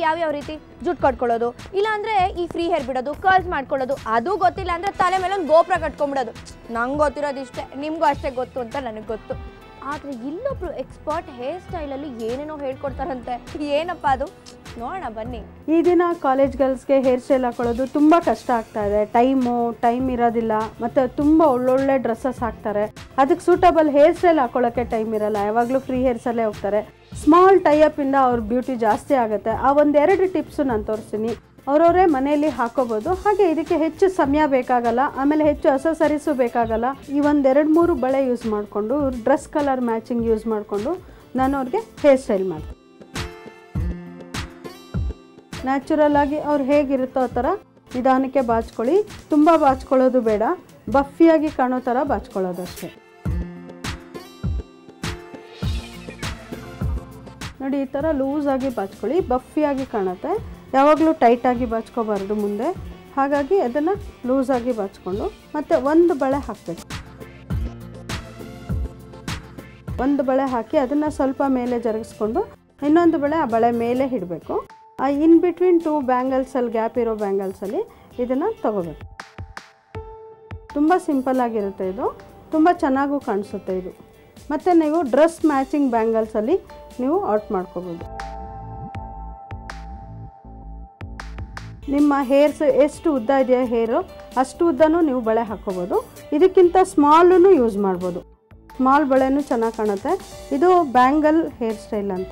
ಯಾವ್ಯಾವ ರೀತಿ ಜುಟ್ಟು ಕಟ್ಕೊಳ್ಳೋದು ಇಲ್ಲಾಂದ್ರೆ ಈ ಫ್ರೀ ಹೇರ್ ಬಿಡೋದು ಕರ್ಲ್ಸ್ ಮಾಡ್ಕೊಳ್ಳೋದು ಅದು ಗೊತ್ತಿಲ್ಲ ಅಂದ್ರೆ ತಲೆ ಮೇಲೆ ಒಂದು ಗೋಪುರ ಕಟ್ಕೊಂಡ್ಬಿಡೋದು ನಂಗೆ ಗೊತ್ತಿರೋದು ಇಷ್ಟೇ ನಿಮಗೂ ಅಷ್ಟೇ ಗೊತ್ತು ಅಂತ ನನಗೆ ಗೊತ್ತು ಆದರೆ ಇಲ್ಲೊಬ್ರು ಎಕ್ಸ್ಪರ್ಟ್ ಹೇರ್ ಸ್ಟೈಲಲ್ಲಿ ಏನೇನೋ ಹೇಳ್ಕೊಡ್ತಾರಂತೆ ಏನಪ್ಪ ಅದು ನೋಡೋಣ ಬನ್ನಿ ಈ ದಿನ ಕಾಲೇಜ್ ಗರ್ಲ್ಸ್ಗೆ ಹೇರ್ ಸ್ಟೈಲ್ ಹಾಕೊಳ್ಳೋದು ತುಂಬ ಕಷ್ಟ ಆಗ್ತಾ ಇದೆ ಟೈಮು ಟೈಮ್ ಇರೋದಿಲ್ಲ ಮತ್ತು ತುಂಬ ಒಳ್ಳೊಳ್ಳೆ ಡ್ರೆಸ್ಸಸ್ ಹಾಕ್ತಾರೆ ಅದಕ್ಕೆ ಸೂಟಬಲ್ ಹೇರ್ ಸ್ಟೈಲ್ ಹಾಕೊಳ್ಳೋಕ್ಕೆ ಟೈಮ್ ಇರಲ್ಲ ಯಾವಾಗಲೂ ಫ್ರೀ ಹೇರ್ಸಲ್ಲೇ ಹೋಗ್ತಾರೆ ಸ್ಮಾಲ್ ಟೈಅಪಿಂದ ಅವ್ರ ಬ್ಯೂಟಿ ಜಾಸ್ತಿ ಆಗುತ್ತೆ ಆ ಒಂದೆರಡು ಟಿಪ್ಸು ನಾನು ತೋರಿಸ್ತೀನಿ ಅವರವರೇ ಮನೆಯಲ್ಲಿ ಹಾಕೋಬೋದು ಹಾಗೆ ಇದಕ್ಕೆ ಹೆಚ್ಚು ಸಮಯ ಬೇಕಾಗಲ್ಲ ಆಮೇಲೆ ಹೆಚ್ಚು ಅಸಸರೀಸು ಬೇಕಾಗಲ್ಲ ಈ ಒಂದೆರಡು ಮೂರು ಬಳೆ ಯೂಸ್ ಮಾಡಿಕೊಂಡು ಡ್ರೆಸ್ ಕಲರ್ ಮ್ಯಾಚಿಂಗ್ ಯೂಸ್ ಮಾಡಿಕೊಂಡು ನಾನು ಅವ್ರಿಗೆ ಹೇರ್ ಸ್ಟೈಲ್ ಮಾಡ್ತೀನಿ ನ್ಯಾಚುರಲ್ ಆಗಿ ಅವ್ರು ಹೇಗಿರುತ್ತೋ ಆ ಥರ ನಿಧಾನಕ್ಕೆ ಬಾಚ್ಕೊಳ್ಳಿ ತುಂಬ ಬಾಚ್ಕೊಳ್ಳೋದು ಬೇಡ ಬಫಿಯಾಗಿ ಕಾಣೋ ಥರ ಬಾಚ್ಕೊಳ್ಳೋದು ಅಷ್ಟೇ ನೋಡಿ ಈ ಥರ ಲೂಸಾಗಿ ಬಾಚ್ಕೊಳ್ಳಿ ಬಫಿಯಾಗಿ ಕಾಣುತ್ತೆ ಯಾವಾಗಲೂ ಟೈಟಾಗಿ ಬಾಚ್ಕೋಬಾರ್ದು ಮುಂದೆ ಹಾಗಾಗಿ ಅದನ್ನು ಲೂಸಾಗಿ ಬಾಚ್ಕೊಂಡು ಮತ್ತು ಒಂದು ಬಳೆ ಹಾಕಬೇಕು ಒಂದು ಬಳೆ ಹಾಕಿ ಅದನ್ನು ಸ್ವಲ್ಪ ಮೇಲೆ ಜರುಗಿಸ್ಕೊಂಡು ಇನ್ನೊಂದು ಬಳೆ ಆ ಬಳೆ ಮೇಲೆ ಇಡಬೇಕು ಆ ಇನ್ ಬಿಟ್ವೀನ್ ಟೂ ಬ್ಯಾಂಗಲ್ಸಲ್ಲಿ ಗ್ಯಾಪ್ ಇರೋ ಬ್ಯಾಂಗಲ್ಸಲ್ಲಿ ಇದನ್ನು ತಗೋಬೇಕು ತುಂಬ ಸಿಂಪಲ್ ಆಗಿರುತ್ತೆ ಇದು ತುಂಬ ಚೆನ್ನಾಗೂ ಕಾಣಿಸುತ್ತೆ ಇದು ಮತ್ತು ನೀವು ಡ್ರೆಸ್ ಮ್ಯಾಚಿಂಗ್ ಬ್ಯಾಂಗಲ್ಸಲ್ಲಿ ನೀವು ಔಟ್ ಮಾಡ್ಕೋಬೋದು ನಿಮ್ಮ ಹೇರ್ಸ್ ಎಷ್ಟು ಉದ್ದ ಇದೆಯಾ ಹೇರು ಅಷ್ಟು ಉದ್ದನೂ ನೀವು ಬಳೆ ಹಾಕ್ಕೋಬೋದು ಇದಕ್ಕಿಂತ ಸ್ಮಾಲೂ ಯೂಸ್ ಮಾಡ್ಬೋದು ಸ್ಮಾಲ್ ಬಳೆನೂ ಚೆನ್ನಾಗಿ ಕಾಣುತ್ತೆ ಇದು ಬ್ಯಾಂಗಲ್ ಹೇರ್ ಸ್ಟೈಲ್ ಅಂತ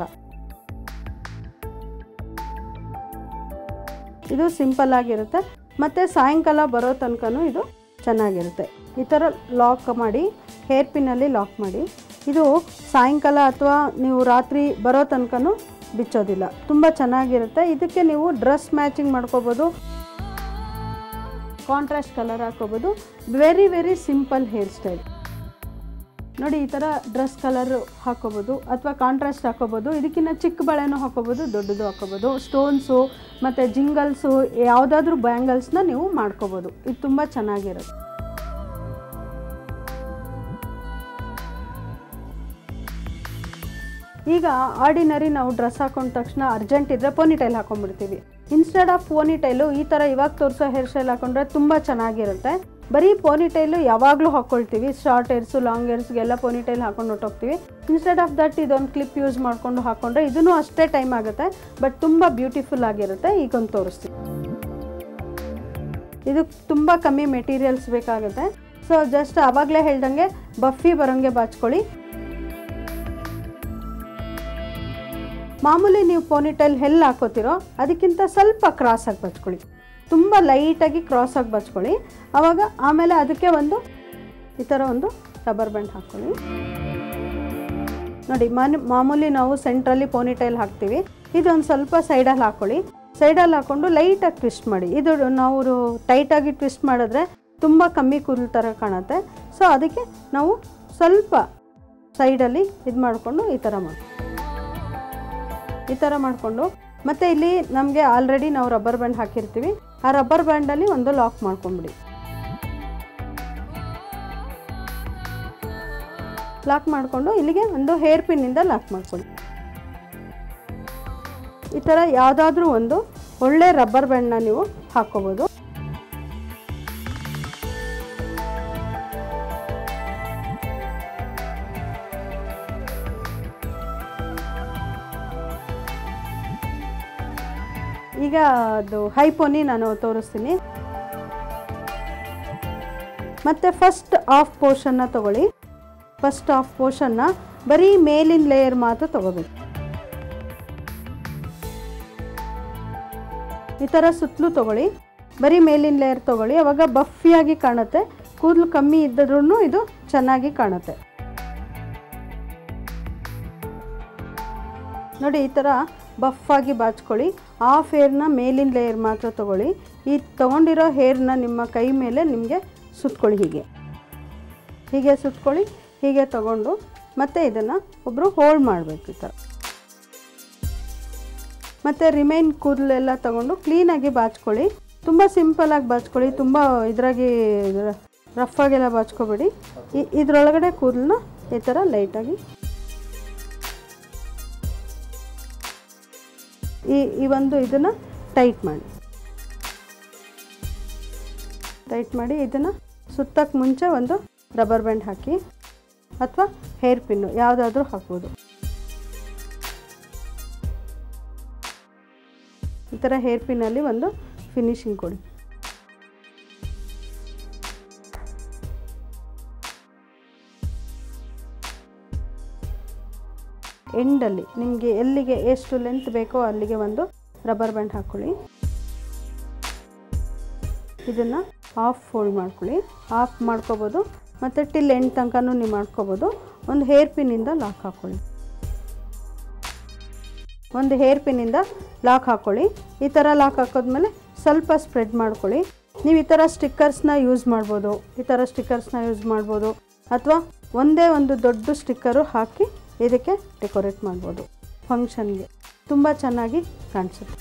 ಇದು ಸಿಂಪಲ್ ಆಗಿರುತ್ತೆ ಮತ್ತು ಸಾಯಂಕಾಲ ಬರೋ ತನಕನೂ ಇದು ಚೆನ್ನಾಗಿರುತ್ತೆ ಈ ಥರ ಲಾಕ್ ಮಾಡಿ ಹೇರ್ ಪಿನ್ನಲ್ಲಿ ಲಾಕ್ ಮಾಡಿ ಇದು ಸಾಯಂಕಾಲ ಅಥವಾ ನೀವು ರಾತ್ರಿ ಬರೋ ತನಕನೂ ಬಿಚ್ಚೋದಿಲ್ಲ ತುಂಬ ಚೆನ್ನಾಗಿರುತ್ತೆ ಇದಕ್ಕೆ ನೀವು ಡ್ರೆಸ್ ಮ್ಯಾಚಿಂಗ್ ಮಾಡ್ಕೋಬೋದು ಕಾಂಟ್ರಾಸ್ಟ್ ಕಲರ್ ಹಾಕೋಬೋದು very very simple hair style ನೋಡಿ ಈ ಥರ ಡ್ರೆಸ್ ಕಲರ್ ಹಾಕೋಬೋದು ಅಥವಾ ಕಾಂಟ್ರಾಸ್ಟ್ ಹಾಕೋಬೋದು ಇದಕ್ಕಿಂತ ಚಿಕ್ಕ ಬಳೆನೂ ಹಾಕೋಬೋದು ದೊಡ್ಡದು ಹಾಕೋಬೋದು ಸ್ಟೋನ್ಸು ಮತ್ತು ಜಿಂಗಲ್ಸು ಯಾವುದಾದ್ರೂ ಬ್ಯಾಂಗಲ್ಸ್ನ ನೀವು ಮಾಡ್ಕೋಬೋದು ಇದು ತುಂಬ ಚೆನ್ನಾಗಿರುತ್ತೆ ಈಗ ಆರ್ಡಿನರಿ ನಾವು ಡ್ರೆಸ್ ಹಾಕೊಂಡ ತಕ್ಷಣ ಅರ್ಜೆಂಟ್ ಇದ್ದರೆ ಪೋನಿಟೈಲ್ ಹಾಕೊಂಡ್ಬಿಡ್ತೀವಿ ಇನ್ಸ್ಟೆಡ್ ಆಫ್ ಪೋನಿಟೈಲು ಈ ಥರ ಇವಾಗ ತೋರಿಸೋ ಹೇರ್ ಸ್ಟೈಲ್ ಹಾಕೊಂಡ್ರೆ ತುಂಬ ಚೆನ್ನಾಗಿರುತ್ತೆ ಬರೀ ಪೋನಿಟೈಲು ಯಾವಾಗಲೂ ಹಾಕ್ಕೊಳ್ತೀವಿ ಶಾರ್ಟ್ ಹೇರ್ಸು ಲಾಂಗ್ ಹೇರ್ಸ್ಗೆಲ್ಲ ಪೋನಿಟೈಲ್ ಹಾಕೊಂಡು ಹೊಟ್ಟೋಗ್ತೀವಿ ಇನ್ಸ್ಟೆಡ್ ಆಫ್ ದಟ್ ಇದೊಂದು ಕ್ಲಿಪ್ ಯೂಸ್ ಮಾಡಿಕೊಂಡು ಹಾಕೊಂಡ್ರೆ ಇದೂ ಅಷ್ಟೇ ಟೈಮ್ ಆಗುತ್ತೆ ಬಟ್ ತುಂಬ ಬ್ಯೂಟಿಫುಲ್ ಆಗಿರುತ್ತೆ ಈಗೊಂದು ತೋರಿಸ್ತೀವಿ ಇದು ತುಂಬ ಕಮ್ಮಿ ಮೆಟೀರಿಯಲ್ಸ್ ಬೇಕಾಗುತ್ತೆ ಸೊ ಜಸ್ಟ್ ಆವಾಗಲೇ ಹೇಳ್ದಂಗೆ ಬಫಿ ಬರೋಂಗೆ ಬಾಚ್ಕೊಳ್ಳಿ ಮಾಮೂಲಿ ನೀವು ಪೋನಿಟೈಲ್ ಹೆಲ್ಲಿ ಹಾಕೋತಿರೋ ಅದಕ್ಕಿಂತ ಸ್ವಲ್ಪ ಕ್ರಾಸಾಗಿ ಬಚ್ಕೊಳ್ಳಿ ತುಂಬ ಲೈಟಾಗಿ ಕ್ರಾಸಾಗಿ ಬಚ್ಕೊಳ್ಳಿ ಆವಾಗ ಆಮೇಲೆ ಅದಕ್ಕೆ ಒಂದು ಈ ಥರ ಒಂದು ರಬ್ಬರ್ ಬ್ಯಾಂಡ್ ಹಾಕ್ಕೊಳ್ಳಿ ನೋಡಿ ಮಾನ್ ಮಾಮೂಲಿ ನಾವು ಸೆಂಟ್ರಲ್ಲಿ ಪೋನಿಟೈಲ್ ಹಾಕ್ತೀವಿ ಇದೊಂದು ಸ್ವಲ್ಪ ಸೈಡಲ್ಲಿ ಹಾಕ್ಕೊಳ್ಳಿ ಸೈಡಲ್ಲಿ ಹಾಕ್ಕೊಂಡು ಲೈಟಾಗಿ ಟ್ವಿಸ್ಟ್ ಮಾಡಿ ಇದು ನಾವು ಟೈಟಾಗಿ ಟ್ವಿಸ್ಟ್ ಮಾಡಿದ್ರೆ ತುಂಬ ಕಮ್ಮಿ ಕೂದಲು ಥರ ಕಾಣುತ್ತೆ ಸೊ ಅದಕ್ಕೆ ನಾವು ಸ್ವಲ್ಪ ಸೈಡಲ್ಲಿ ಇದು ಮಾಡಿಕೊಂಡು ಈ ಥರ ಮಾಡಿ ಈ ಥರ ಮಾಡಿಕೊಂಡು ಮತ್ತು ಇಲ್ಲಿ ನಮಗೆ ಆಲ್ರೆಡಿ ನಾವು ರಬ್ಬರ್ ಬ್ಯಾಂಡ್ ಹಾಕಿರ್ತೀವಿ ಆ ರಬ್ಬರ್ ಬ್ಯಾಂಡಲ್ಲಿ ಒಂದು ಲಾಕ್ ಮಾಡ್ಕೊಂಬಿಡಿ ಲಾಕ್ ಮಾಡಿಕೊಂಡು ಇಲ್ಲಿಗೆ ಒಂದು ಹೇರ್ ಪಿನ್ನಿಂದ ಲಾಕ್ ಮಾಡ್ಕೊಳ್ಳಿ ಈ ಥರ ಯಾವುದಾದ್ರೂ ಒಂದು ಒಳ್ಳೆ ರಬ್ಬರ್ ಬ್ಯಾಂಡ್ನ ನೀವು ಹಾಕ್ಕೋಬೋದು ಈಗ ಅದು ಹೈಪೋನಿ ನಾನು ತೋರಿಸ್ತೀನಿ ಮತ್ತು ಫಸ್ಟ್ ಆಫ್ ಪೋರ್ಷನ್ನ ತಗೊಳ್ಳಿ ಫಸ್ಟ್ ಆಫ್ ಪೋರ್ಷನ್ನ ಬರೀ ಮೇಲಿನ ಲೇಯರ್ ಮಾತ್ರ ತಗೋಬೇಕು ಈ ಥರ ಸುತ್ತಲೂ ತಗೊಳ್ಳಿ ಬರೀ ಮೇಲಿನ ಲೇಯರ್ ತಗೊಳ್ಳಿ ಅವಾಗ ಬಫಿಯಾಗಿ ಕಾಣುತ್ತೆ ಕೂದಲು ಕಮ್ಮಿ ಇದ್ದರೂ ಇದು ಚೆನ್ನಾಗಿ ಕಾಣುತ್ತೆ ನೋಡಿ ಈ ಥರ ಬಫಾಗಿ ಬಾಚ್ಕೊಳ್ಳಿ ಆಫ್ ಹೇರ್ನ ಮೇಲಿನ ಲೇಯರ್ ಮಾತ್ರ ತೊಗೊಳ್ಳಿ ಈ ತೊಗೊಂಡಿರೋ ಹೇರ್ನ ನಿಮ್ಮ ಕೈ ಮೇಲೆ ನಿಮಗೆ ಸುತ್ಕೊಳ್ಳಿ ಹೀಗೆ ಹೀಗೆ ಸುತ್ಕೊಳ್ಳಿ ಹೀಗೆ ತಗೊಂಡು ಮತ್ತೆ ಇದನ್ನು ಒಬ್ಬರು ಹೋಲ್ಡ್ ಮಾಡಬೇಕು ಈ ಥರ ಮತ್ತು ರಿಮೈನ್ ಕೂದಲೆಲ್ಲ ತಗೊಂಡು ಕ್ಲೀನಾಗಿ ಬಾಚ್ಕೊಳ್ಳಿ ತುಂಬ ಸಿಂಪಲಾಗಿ ಬಾಚ್ಕೊಳ್ಳಿ ತುಂಬ ಇದ್ರಾಗಿ ರಫಾಗೆಲ್ಲ ಬಾಚ್ಕೋಬೇಡಿ ಈ ಇದರೊಳಗಡೆ ಕೂದಲನ್ನ ಈ ಥರ ಲೈಟಾಗಿ ಈ ಈ ಒಂದು ಇದನ್ನು ಟೈಟ್ ಮಾಡಿ ಟೈಟ್ ಮಾಡಿ ಇದನ್ನು ಸುತ್ತಕ್ಕೆ ಮುಂಚೆ ಒಂದು ರಬ್ಬರ್ ಬ್ಯಾಂಡ್ ಹಾಕಿ ಅಥವಾ ಹೇರ್ ಪಿನ್ನು ಯಾವುದಾದ್ರೂ ಹಾಕ್ಬೋದು ಈ ಥರ ಹೇರ್ ಪಿನ್ನಲ್ಲಿ ಒಂದು ಫಿನಿಶಿಂಗ್ ಕೊಡಿ ಎಂಡಲ್ಲಿ ನಿಮಗೆ ಎಲ್ಲಿಗೆ ಎಷ್ಟು ಲೆಂತ್ ಬೇಕೋ ಅಲ್ಲಿಗೆ ಒಂದು ರಬ್ಬರ್ ಬ್ಯಾಂಡ್ ಹಾಕ್ಕೊಳ್ಳಿ ಇದನ್ನು ಹಾಫ್ ಫೋಲ್ಡ್ ಮಾಡ್ಕೊಳ್ಳಿ ಹಾಫ್ ಮಾಡ್ಕೋಬೋದು ಮತ್ತು ಟಿಲ್ ಎಂಡ್ ತನಕನೂ ನೀವು ಮಾಡ್ಕೋಬೋದು ಒಂದು ಹೇರ್ ಪಿನ್ನಿಂದ ಲಾಕ್ ಹಾಕ್ಕೊಳ್ಳಿ ಒಂದು ಹೇರ್ ಪಿನ್ನಿಂದ ಲಾಕ್ ಹಾಕ್ಕೊಳ್ಳಿ ಈ ಥರ ಲಾಕ್ ಹಾಕೋದ್ಮೇಲೆ ಸ್ವಲ್ಪ ಸ್ಪ್ರೆಡ್ ಮಾಡ್ಕೊಳ್ಳಿ ನೀವು ಈ ಥರ ಸ್ಟಿಕ್ಕರ್ಸ್ನ ಯೂಸ್ ಮಾಡ್ಬೋದು ಈ ಥರ ಸ್ಟಿಕ್ಕರ್ಸ್ನ ಯೂಸ್ ಮಾಡ್ಬೋದು ಅಥವಾ ಒಂದೇ ಒಂದು ದೊಡ್ಡ ಸ್ಟಿಕ್ಕರು ಹಾಕಿ ಇದಕ್ಕೆ ಡೆಕೋರೇಟ್ ಮಾಡ್ಬೋದು ಫಂಕ್ಷನ್ಗೆ ತುಂಬ ಚೆನ್ನಾಗಿ ಕಾಣಿಸುತ್ತೆ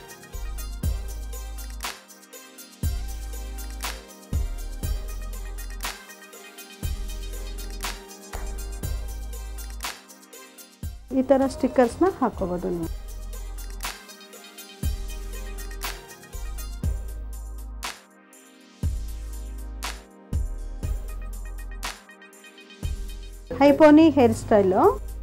ಈ ಥರ ಸ್ಟಿಕ್ಕರ್ಸ್ನ ಹಾಕೋಬೋದು ನೀವು ಹೈಪೋನಿ ಹೇರ್ ಸ್ಟೈಲು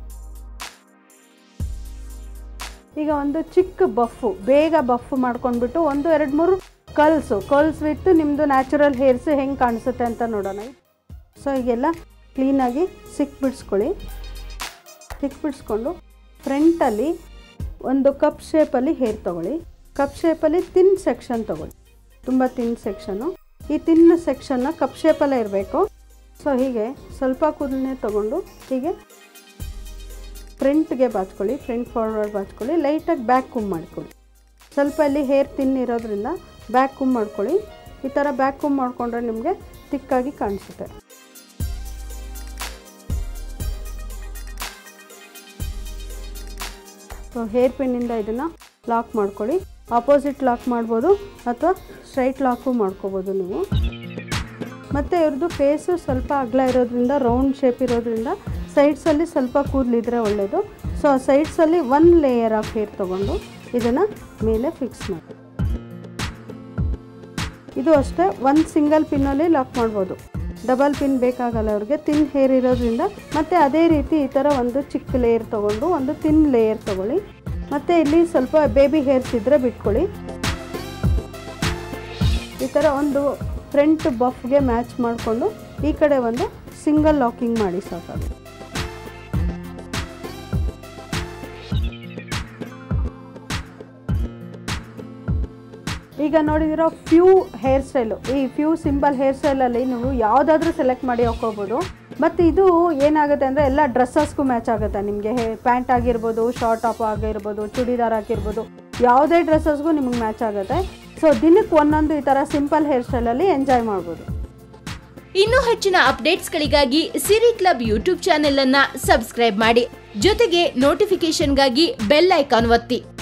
ಈಗ ಒಂದು ಚಿಕ್ಕ ಬಫ್ಫು ಬೇಗ ಬಫ್ ಮಾಡ್ಕೊಂಡ್ಬಿಟ್ಟು ಒಂದು ಎರಡು ಮೂರು ಕಲ್ಸು ಕಲ್ಸ್ ಬಿಟ್ಟು ನಿಮ್ಮದು ನ್ಯಾಚುರಲ್ ಹೇರ್ಸ್ ಹೆಂಗೆ ಕಾಣಿಸುತ್ತೆ ಅಂತ ನೋಡೋಣ ಸೊ ಈಗೆಲ್ಲ ಕ್ಲೀನಾಗಿ ಸಿಕ್ ಬಿಡಿಸ್ಕೊಳ್ಳಿ ಸಿಕ್ ಬಿಡಿಸ್ಕೊಂಡು ಫ್ರಂಟಲ್ಲಿ ಒಂದು ಕಪ್ ಶೇಪಲ್ಲಿ ಹೇರ್ ತೊಗೊಳ್ಳಿ ಕಪ್ ಶೇಪಲ್ಲಿ ತಿನ್ ಸೆಕ್ಷನ್ ತೊಗೊಳ್ಳಿ ತುಂಬ ತಿನ್ ಸೆಕ್ಷನು ಈ ತಿನ್ ಸೆಕ್ಷನ್ನ ಕಪ್ ಶೇಪಲ್ಲೇ ಇರಬೇಕು ಸೊ ಹೀಗೆ ಸ್ವಲ್ಪ ಕೂದಲನ್ನೇ ತೊಗೊಂಡು ಹೀಗೆ ಫ್ರಂಟ್ಗೆ ಬಾಚ್ಕೊಳ್ಳಿ ಫ್ರಂಟ್ ಫಾರ್ವರ್ಡ್ ಬಾಚ್ಕೊಳ್ಳಿ ಲೈಟಾಗಿ ಬ್ಯಾಕ್ ಕುಮ್ ಮಾಡ್ಕೊಳ್ಳಿ ಸ್ವಲ್ಪ ಇಲ್ಲಿ ಹೇರ್ ತಿನ್ ಇರೋದ್ರಿಂದ ಬ್ಯಾಕ್ ಕುಮ್ ಮಾಡ್ಕೊಳ್ಳಿ ಈ ಥರ ಬ್ಯಾಕ್ ಕುಮ್ ಮಾಡಿಕೊಂಡ್ರೆ ನಿಮಗೆ ತಿಕ್ಕಾಗಿ ಕಾಣಿಸುತ್ತೆ ಸೊ ಹೇರ್ ಪಿನ್ನಿಂದ ಇದನ್ನು ಲಾಕ್ ಮಾಡ್ಕೊಳ್ಳಿ ಆಪೋಸಿಟ್ ಲಾಕ್ ಮಾಡ್ಬೋದು ಅಥವಾ ಸ್ಟ್ರೈಟ್ ಲಾಕು ಮಾಡ್ಕೋಬೋದು ನೀವು ಮತ್ತು ಇವ್ರದ್ದು ಫೇಸು ಸ್ವಲ್ಪ ಅಗಲ ಇರೋದ್ರಿಂದ ರೌಂಡ್ ಶೇಪ್ ಇರೋದ್ರಿಂದ ಸೈಡ್ಸಲ್ಲಿ ಸ್ವಲ್ಪ ಕೂದಲಿದ್ರೆ ಒಳ್ಳೆಯದು ಸೊ ಸೈಡ್ಸಲ್ಲಿ ಒನ್ ಲೇಯರ್ ಆಫ್ ಹೇರ್ ತೊಗೊಂಡು ಇದನ್ನು ಮೇಲೆ ಫಿಕ್ಸ್ ಮಾಡಿ ಇದು ಅಷ್ಟೇ ಒಂದು ಸಿಂಗಲ್ ಪಿನ್ನಲ್ಲಿ ಲಾಕ್ ಮಾಡ್ಬೋದು ಡಬಲ್ ಪಿನ್ ಬೇಕಾಗಲ್ಲ ಅವ್ರಿಗೆ ತಿನ್ ಹೇರ್ ಇರೋದ್ರಿಂದ ಮತ್ತು ಅದೇ ರೀತಿ ಈ ಥರ ಒಂದು ಚಿಕ್ಕ ಲೇಯರ್ ತೊಗೊಂಡು ಒಂದು ತಿನ್ ಲೇಯರ್ ತೊಗೊಳ್ಳಿ ಮತ್ತು ಇಲ್ಲಿ ಸ್ವಲ್ಪ ಬೇಬಿ ಹೇರ್ಸ್ ಇದ್ದರೆ ಬಿಟ್ಕೊಳ್ಳಿ ಈ ಥರ ಒಂದು ಫ್ರಂಟ್ ಬಫ್ಗೆ ಮ್ಯಾಚ್ ಮಾಡಿಕೊಂಡು ಈ ಕಡೆ ಒಂದು ಸಿಂಗಲ್ ಲಾಕಿಂಗ್ ಮಾಡಿ ಸಾಕಾಗುತ್ತೆ ಈಗ ನೋಡಿದಿರೋ ಫ್ಯೂ ಹೇರ್ ಸ್ಟೈಲು ಈ ಫ್ಯೂ ಸಿಂಪಲ್ ಹೇರ್ ಸ್ಟೈಲಲ್ಲಿ ನೀವು ಯಾವುದಾದ್ರೂ ಸೆಲೆಕ್ಟ್ ಮಾಡಿ ಹಾಕೋಬೋದು ಮತ್ತು ಇದು ಏನಾಗುತ್ತೆ ಅಂದರೆ ಎಲ್ಲ ಡ್ರೆಸ್ಸಸ್ಗೂ ಮ್ಯಾಚ್ ಆಗುತ್ತೆ ನಿಮಗೆ ಹೇ ಪ್ಯಾಂಟ್ ಆಗಿರ್ಬೋದು ಶಾರ್ಟ್ ಟಾಪ್ ಆಗಿರ್ಬೋದು ಚೂಡಿದಾರ್ ಆಗಿರ್ಬೋದು ಯಾವುದೇ ಡ್ರೆಸ್ಸಸ್ಗೂ ನಿಮಗೆ ಮ್ಯಾಚ್ ಆಗುತ್ತೆ ಸೊ ದಿನಕ್ಕೆ ಒಂದೊಂದು ಈ ಥರ ಸಿಂಪಲ್ ಹೇರ್ ಸ್ಟೈಲಲ್ಲಿ ಎಂಜಾಯ್ ಮಾಡ್ಬೋದು ಇನ್ನೂ ಹೆಚ್ಚಿನ ಅಪ್ಡೇಟ್ಸ್ಗಳಿಗಾಗಿ ಸಿರಿ ಕ್ಲಬ್ ಯೂಟ್ಯೂಬ್ ಚಾನೆಲ್ ಅನ್ನ ಸಬ್ಸ್ಕ್ರೈಬ್ ಮಾಡಿ ಜೊತೆಗೆ ನೋಟಿಫಿಕೇಶನ್ಗಾಗಿ ಬೆಲ್ ಐಕಾನ್ ಒತ್ತಿ